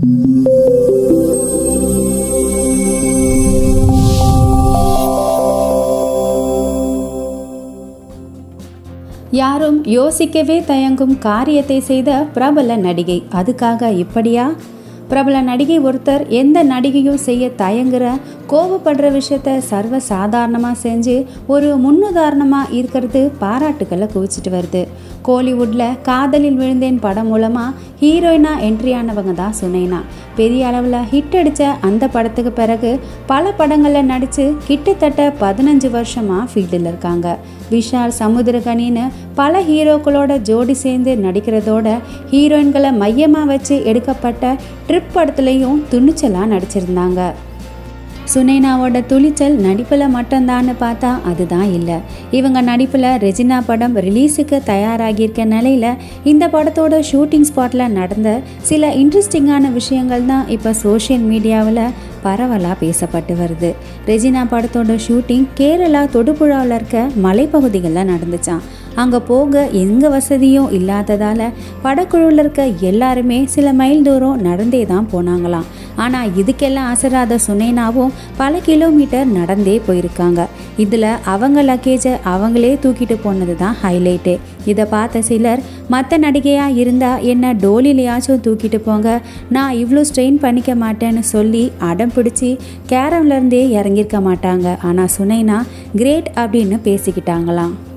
யாரும் யோசிக்கவே தயங்கும் காரியத்தை செய்த பிரபல நடிகை அதுக்காக இப்படியா பிரபல நடிகை ஒருத்தர் எந்த நடிகையும் செய்ய தயங்குற கோவப்படுற விஷயத்த சர்வ சாதாரணமாக செஞ்சு ஒரு முன்னுதாரணமாக இருக்கிறது பாராட்டுக்களை குவிச்சிட்டு வருது கோலிவுட்டில் காதலில் விழுந்தேன் படம் மூலமாக ஹீரோயினாக என்ட்ரி ஆனவங்க தான் சுனைனா பெரிய அளவில் ஹிட் அடித்த அந்த படத்துக்கு பிறகு பல படங்களில் நடித்து கிட்டத்தட்ட பதினஞ்சு வருஷமாக ஃபீல்டில் இருக்காங்க விஷால் சமுத்திரகனின்னு பல ஹீரோக்களோட ஜோடி சேர்ந்து நடிக்கிறதோட ஹீரோயின்களை மையமாக வச்சு எடுக்கப்பட்ட ட்ரிப் படத்துலையும் துணிச்சலாக நடிச்சிருந்தாங்க சுனைனாவோட துணிச்சல் நடிப்பில் மட்டும்தான்னு பார்த்தா அதுதான் இல்லை இவங்க நடிப்பில் ரெஜினா படம் ரிலீஸுக்கு தயாராகியிருக்க நிலையில் இந்த படத்தோட ஷூட்டிங் ஸ்பாட்டில் நடந்த சில இன்ட்ரெஸ்டிங்கான விஷயங்கள் தான் இப்போ சோஷியல் மீடியாவில் பரவலாக பேசப்பட்டு வருது ரெஜினா படத்தோட ஷூட்டிங் கேரளா தொடுபுழாவில் இருக்க மலைப்பகுதிகளில் நடந்துச்சான் அங்கே போக எங்க வசதியும் இல்லாததால் படக்குழுவில் இருக்க எல்லாருமே சில மைல் தூரம் நடந்தே தான் போனாங்களாம் ஆனால் இதுக்கெல்லாம் அசராத சுனைனாவும் பல கிலோமீட்டர் நடந்தே போயிருக்காங்க இதில் அவங்க லக்கேஜை அவங்களே தூக்கிட்டு போனது தான் ஹைலைட்டு இதை பார்த்த சிலர் மற்ற நடிகையாக இருந்தால் என்ன டோலிலையாச்சும் தூக்கிட்டு போங்க நான் இவ்வளோ ஸ்ட்ரெயின் பண்ணிக்க மாட்டேன்னு சொல்லி அடம் பிடிச்சி கேரம்லேருந்தே இறங்கியிருக்க மாட்டாங்க ஆனால் சுனைனா கிரேட் அப்படின்னு பேசிக்கிட்டாங்களாம்